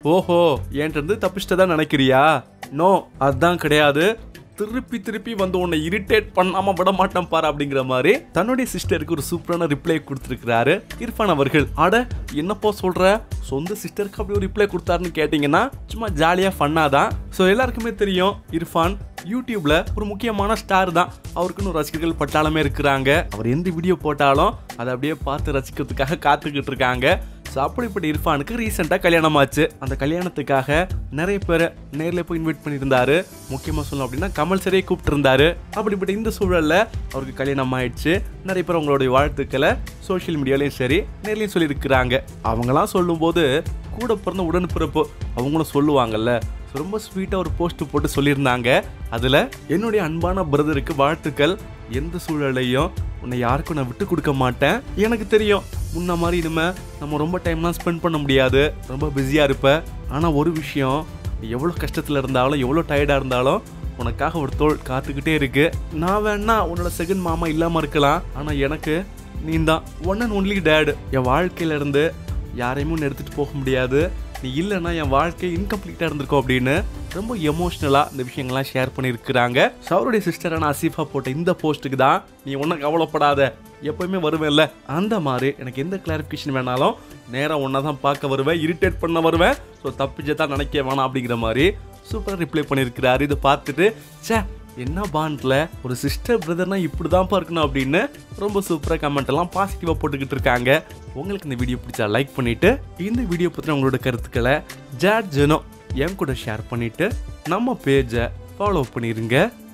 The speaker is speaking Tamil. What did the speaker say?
ஓஹோ என்கிட்ட இருந்து தப்பிச்சிட்டதா நினைக்கிறியா நோ அதான் கிடையாது திருப்பி திருப்பி வந்து உன்னை இரிட்டேட் பண்ணாம விட மாட்டேன் பாரு அப்படிங்கிற மாதிரி தன்னுடைய சிஸ்டருக்கு ஒரு சூப்பரான ரிப்ளை கொடுத்துருக்கிறாரு இர்ஃபான் அவர்கள் அட என்னப்போ சொல்ற சொந்த சிஸ்டருக்கு அப்படி ஒரு ரிப்ளை கொடுத்தாருன்னு கேட்டிங்கன்னா சும்மா ஜாலியா ஃபன்னாதான் ஸோ எல்லாருக்குமே தெரியும் இர்ஃபான் யூடியூப்ல ஒரு முக்கியமான ஸ்டார் தான் அவருக்குன்னு ஒரு ரசிகர்கள் பட்டாளமே இருக்கிறாங்க அவர் எந்த வீடியோ போட்டாலும் அதை அப்படியே பார்த்து ரசிக்கிறதுக்காக காத்துக்கிட்டு இருக்காங்க ஸோ அப்படிப்பட்ட இர்ஃபானுக்கு ரீசெண்டாக கல்யாணம் ஆச்சு அந்த கல்யாணத்துக்காக நிறைய பேரை நேரில் போய் இன்வைட் பண்ணியிருந்தாரு முக்கியமாக சொல்லணும் அப்படின்னா கமல் சரியை கூப்பிட்டுருந்தாரு அப்படிப்பட்ட இந்த சூழலில் அவருக்கு கல்யாணம் ஆயிடுச்சு நிறைய பேர் அவங்களுடைய வாழ்த்துக்களை சோஷியல் மீடியாலையும் சரி நேர்லையும் சொல்லியிருக்கிறாங்க அவங்களாம் சொல்லும்போது கூட பிறந்த உடன்பிறப்பு அவங்களும் சொல்லுவாங்கல்ல So, ரொம்ப ஸ்வீட்டாக ஒரு போஸ்ட் போட்டு சொல்லியிருந்தாங்க அதில் என்னுடைய அன்பான பிரதருக்கு வாழ்த்துக்கள் எந்த சூழலையும் உன்னை யாருக்கும் நான் விட்டு கொடுக்க மாட்டேன் எனக்கு தெரியும் முன்ன மாதிரி இனிமே நம்ம ரொம்ப டைம்லாம் ஸ்பெண்ட் பண்ண முடியாது ரொம்ப பிஸியாக இருப்ப ஆனால் ஒரு விஷயம் நீ எவ்வளோ கஷ்டத்தில் இருந்தாலும் எவ்வளோ டயர்டாக இருந்தாலும் உனக்காக ஒரு தோல் காத்துக்கிட்டே இருக்கு நான் வேணா உன்னோட செகண்ட் மாமா இல்லாமல் இருக்கலாம் ஆனால் எனக்கு நீ தான் ஒன் அண்ட் ஒன்லி டேடு என் வாழ்க்கையில இருந்து யாரையுமே எடுத்துகிட்டு போக முடியாது நீ இல்லைன்னா என் வாழ்க்கை இன்கம்ப்ளீட்டாக இருந்திருக்கும் அப்படின்னு ரொம்ப எமோஷ்னலாக இந்த விஷயங்கள்லாம் ஷேர் பண்ணியிருக்கிறாங்க ஸோ அவருடைய சிஸ்டரான அசீஃபா போட்ட இந்த போஸ்ட்டுக்கு தான் நீ ஒன்றும் கவலைப்படாத எப்பயுமே வருவேன்ல அந்த மாதிரி எனக்கு எந்த கிளாரிஃபிகேஷன் வேணாலும் நேராக ஒன்றா தான் பார்க்க வருவேன் இரிட்டேட் பண்ண வருவேன் ஸோ தப்பிச்சு தான் நினைக்க வேணாம் அப்படிங்கிற மாதிரி சூப்பராக ரிப்ளை பண்ணியிருக்கிறாரு இதை பார்த்துட்டு ச்சே என்ன பாண்டில் ஒரு சிஸ்டர் பிரதர்னா இப்படி தான்ப்பா இருக்கணும் அப்படின்னு ரொம்ப சூப்பராக கமெண்ட் எல்லாம் பாசிட்டிவாக போட்டுக்கிட்டு இருக்காங்க உங்களுக்கு இந்த வீடியோ பிடிச்சா லைக் பண்ணிட்டு இந்த வீடியோ பற்றின உங்களோட கருத்துக்களை ஜாட் ஜெனோ என் கூட ஷேர் பண்ணிட்டு நம்ம பேஜை ஃபாலோ பண்ணிருங்க